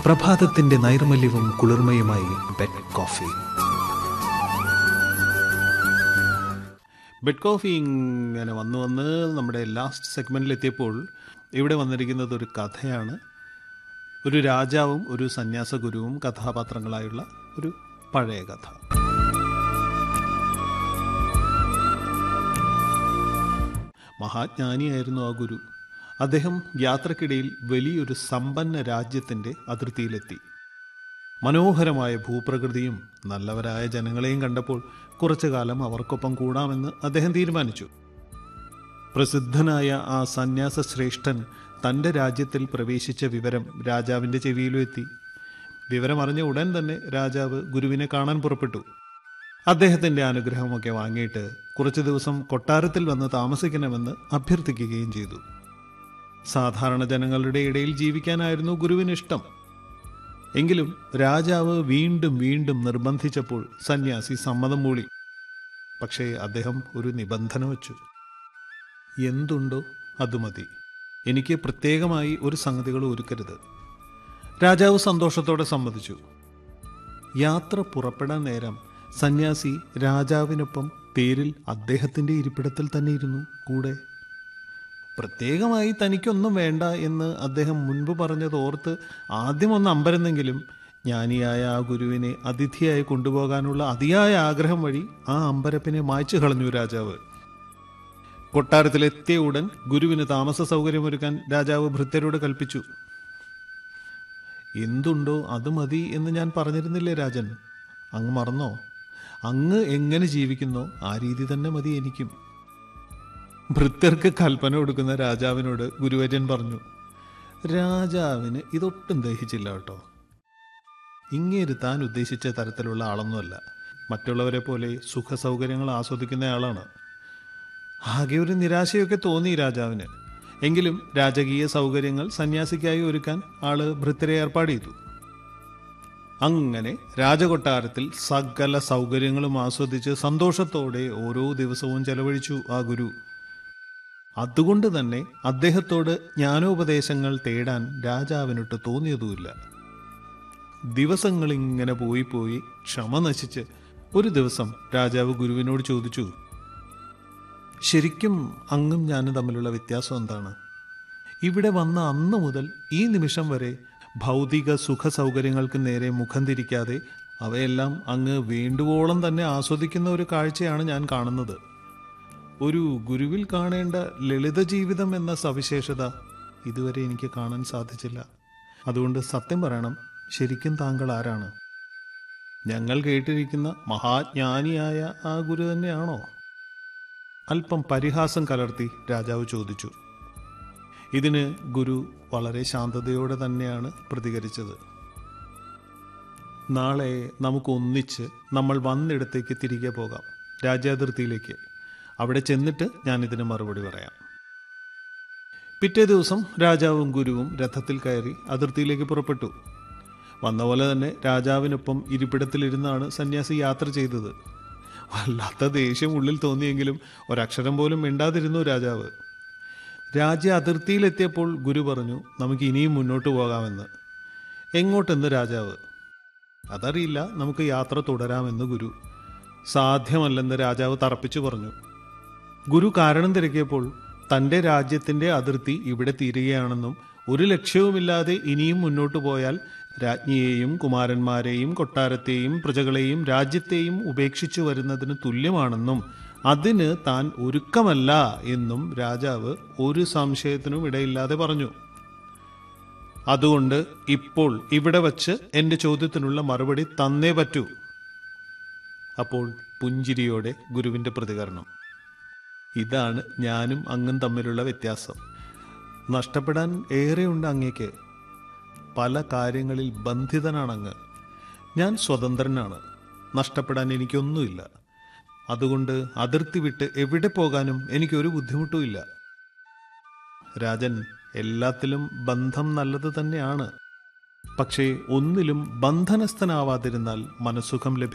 പ്രഭാതത്തിന്റെ നൈർമല്യവും കുളിർമയുമായി bed coffee bed coffee ഇങ്ങനെ വന്ന് വന്ന് നമ്മുടെ ലാസ്റ്റ് സെഗ്മെന്റിലെത്തിയപ്പോൾ ഇവിടെ വന്നിരിക്കുന്നത് ഒരു കഥയാണ് ഒരു രാജാവും ഒരു സന്യാസ ഗുരുവും കഥാപാത്രങ്ങളായുള്ള ഒരു പഴയ കഥ മഹാജ്ഞാനിയായിരുന്നു ആ ഗുരു അദ്ദേഹം യാത്രക്കിടയിൽ വലിയൊരു സമ്പന്ന രാജ്യത്തിന്റെ അതിർത്തിയിലെത്തി മനോഹരമായ ഭൂപ്രകൃതിയും നല്ലവരായ ജനങ്ങളെയും കണ്ടപ്പോൾ കുറച്ചു കാലം അവർക്കൊപ്പം കൂടാമെന്ന് അദ്ദേഹം തീരുമാനിച്ചു പ്രസിദ്ധനായ ആ സന്യാസ ശ്രേഷ്ഠൻ തന്റെ രാജ്യത്തിൽ പ്രവേശിച്ച വിവരം രാജാവിന്റെ ചെവിയിലും എത്തി വിവരമറിഞ്ഞ ഉടൻ തന്നെ രാജാവ് ഗുരുവിനെ കാണാൻ പുറപ്പെട്ടു അദ്ദേഹത്തിന്റെ അനുഗ്രഹമൊക്കെ വാങ്ങിയിട്ട് കുറച്ചു ദിവസം കൊട്ടാരത്തിൽ വന്ന് താമസിക്കണമെന്ന് അഭ്യർത്ഥിക്കുകയും ചെയ്തു സാധാരണ ജനങ്ങളുടെ ഇടയിൽ ജീവിക്കാനായിരുന്നു ഗുരുവിന് ഇഷ്ടം എങ്കിലും രാജാവ് വീണ്ടും വീണ്ടും നിർബന്ധിച്ചപ്പോൾ സന്യാസി സമ്മതം മൂളി പക്ഷേ അദ്ദേഹം ഒരു നിബന്ധന വച്ചു എന്തുണ്ടോ അത് മതി എനിക്ക് പ്രത്യേകമായി ഒരു സംഗതികൾ ഒരുക്കരുത് രാജാവ് സന്തോഷത്തോടെ സമ്മതിച്ചു യാത്ര പുറപ്പെടാൻ നേരം സന്യാസി രാജാവിനൊപ്പം പേരിൽ അദ്ദേഹത്തിന്റെ ഇരിപ്പിടത്തിൽ തന്നെ ഇരുന്നു കൂടെ പ്രത്യേകമായി തനിക്കൊന്നും വേണ്ട എന്ന് അദ്ദേഹം മുൻപ് പറഞ്ഞത് ഓർത്ത് ആദ്യം ഒന്ന് അമ്പരന്നെങ്കിലും ജ്ഞാനിയായ ആ ഗുരുവിനെ അതിഥിയായി കൊണ്ടുപോകാനുള്ള അതിയായ ആഗ്രഹം വഴി ആ അമ്പരപ്പിനെ മായ്ച്ചു കളഞ്ഞു രാജാവ് കൊട്ടാരത്തിലെത്തിയ ഉടൻ ഗുരുവിന് താമസ സൗകര്യമൊരുക്കാൻ രാജാവ് ഭൃത്യരോട് കൽപ്പിച്ചു എന്തുണ്ടോ അത് മതി എന്ന് ഞാൻ പറഞ്ഞിരുന്നില്ലേ രാജൻ അങ്ങ് മറന്നോ അങ്ങ് എങ്ങനെ ജീവിക്കുന്നോ ആ രീതി തന്നെ മതി എനിക്കും ഭൃത്യർക്ക് കൽപ്പന കൊടുക്കുന്ന രാജാവിനോട് ഗുരുവര്യൻ പറഞ്ഞു രാജാവിന് ഇതൊട്ടും ദഹിച്ചില്ല കേട്ടോ ഇങ്ങേര് താൻ ഉദ്ദേശിച്ച തരത്തിലുള്ള ആളൊന്നുമല്ല മറ്റുള്ളവരെ പോലെ സുഖ സൗകര്യങ്ങൾ ആസ്വദിക്കുന്ന ആളാണ് ആകെ ഒരു നിരാശയൊക്കെ തോന്നി രാജാവിന് എങ്കിലും രാജകീയ സൗകര്യങ്ങൾ സന്യാസിക്കായി ഒരുക്കാൻ ആള് ഭൃത്യരെ ഏർപ്പാട് ചെയ്തു അങ്ങനെ രാജകൊട്ടാരത്തിൽ സകല സൗകര്യങ്ങളും ആസ്വദിച്ച് സന്തോഷത്തോടെ ഓരോ ദിവസവും ചെലവഴിച്ചു ആ ഗുരു അതുകൊണ്ട് തന്നെ അദ്ദേഹത്തോട് ജ്ഞാനോപദേശങ്ങൾ തേടാൻ രാജാവിനൊട്ട് തോന്നിയതുമില്ല ദിവസങ്ങൾ ഇങ്ങനെ പോയി പോയി ക്ഷമ നശിച്ച് ഒരു ദിവസം രാജാവ് ഗുരുവിനോട് ചോദിച്ചു ശരിക്കും അങ്ങും ഞാനും തമ്മിലുള്ള വ്യത്യാസം എന്താണ് ഇവിടെ വന്ന അന്ന് മുതൽ ഈ നിമിഷം വരെ ഭൗതിക സുഖ സൗകര്യങ്ങൾക്ക് നേരെ മുഖം തിരിക്കാതെ അവയെല്ലാം അങ്ങ് വേണ്ടുവോളം തന്നെ ആസ്വദിക്കുന്ന ഒരു കാഴ്ചയാണ് ഞാൻ കാണുന്നത് ഒരു ഗുരുവിൽ കാണേണ്ട ലളിത ജീവിതം എന്ന സവിശേഷത ഇതുവരെ എനിക്ക് കാണാൻ സാധിച്ചില്ല അതുകൊണ്ട് സത്യം പറയണം ശരിക്കും താങ്കൾ ആരാണ് ഞങ്ങൾ കേട്ടിരിക്കുന്ന മഹാജ്ഞാനിയായ ആ ഗുരു തന്നെയാണോ അല്പം പരിഹാസം കലർത്തി രാജാവ് ചോദിച്ചു ഇതിന് ഗുരു വളരെ ശാന്തതയോടെ തന്നെയാണ് പ്രതികരിച്ചത് നാളെ നമുക്ക് ഒന്നിച്ച് നമ്മൾ വന്നിടത്തേക്ക് തിരികെ പോകാം രാജ്യാതിർത്തിയിലേക്ക് അവിടെ ചെന്നിട്ട് ഞാൻ ഇതിന് മറുപടി പറയാം പിറ്റേ ദിവസം രാജാവും ഗുരുവും രഥത്തിൽ കയറി അതിർത്തിയിലേക്ക് പുറപ്പെട്ടു വന്ന പോലെ തന്നെ രാജാവിനൊപ്പം ഇരിപ്പിടത്തിലിരുന്നാണ് സന്യാസി യാത്ര ചെയ്തത് വല്ലാത്ത ദേഷ്യം ഉള്ളിൽ തോന്നിയെങ്കിലും ഒരക്ഷരം പോലും മിണ്ടാതിരുന്നു രാജാവ് രാജ്യ അതിർത്തിയിലെത്തിയപ്പോൾ ഗുരു പറഞ്ഞു നമുക്ക് ഇനിയും മുന്നോട്ട് പോകാമെന്ന് എങ്ങോട്ടെന്ന് രാജാവ് അതറിയില്ല നമുക്ക് യാത്ര തുടരാമെന്ന് ഗുരു സാധ്യമല്ലെന്ന് രാജാവ് തറപ്പിച്ചു പറഞ്ഞു ഗുരു കാരണം തിരക്കിയപ്പോൾ തന്റെ രാജ്യത്തിന്റെ അതിർത്തി ഇവിടെ തീരുകയാണെന്നും ഒരു ലക്ഷ്യവുമില്ലാതെ ഇനിയും മുന്നോട്ടു പോയാൽ രാജ്ഞിയെയും കുമാരന്മാരെയും കൊട്ടാരത്തെയും പ്രജകളെയും രാജ്യത്തെയും ഉപേക്ഷിച്ചു വരുന്നതിന് തുല്യമാണെന്നും അതിന് താൻ ഒരുക്കമല്ല എന്നും രാജാവ് ഒരു സംശയത്തിനും ഇടയില്ലാതെ പറഞ്ഞു അതുകൊണ്ട് ഇപ്പോൾ ഇവിടെ വച്ച് എന്റെ ചോദ്യത്തിനുള്ള മറുപടി തന്നേ പറ്റൂ അപ്പോൾ പുഞ്ചിരിയോടെ ഗുരുവിന്റെ പ്രതികരണം ഇതാണ് ഞാനും അങ്ങും തമ്മിലുള്ള വ്യത്യാസം നഷ്ടപ്പെടാൻ ഏറെയുണ്ട് അങ്ങേക്ക് പല കാര്യങ്ങളിൽ ബന്ധിതനാണ് അങ്ങ് ഞാൻ സ്വതന്ത്രനാണ് നഷ്ടപ്പെടാൻ എനിക്കൊന്നുമില്ല അതുകൊണ്ട് അതിർത്തി വിട്ട് എവിടെ പോകാനും എനിക്കൊരു ബുദ്ധിമുട്ടുമില്ല രാജൻ എല്ലാത്തിലും ബന്ധം നല്ലത് തന്നെയാണ് പക്ഷേ ഒന്നിലും ബന്ധനസ്ഥനാവാതിരുന്നാൽ മനസ്സുഖം ലഭിക്കും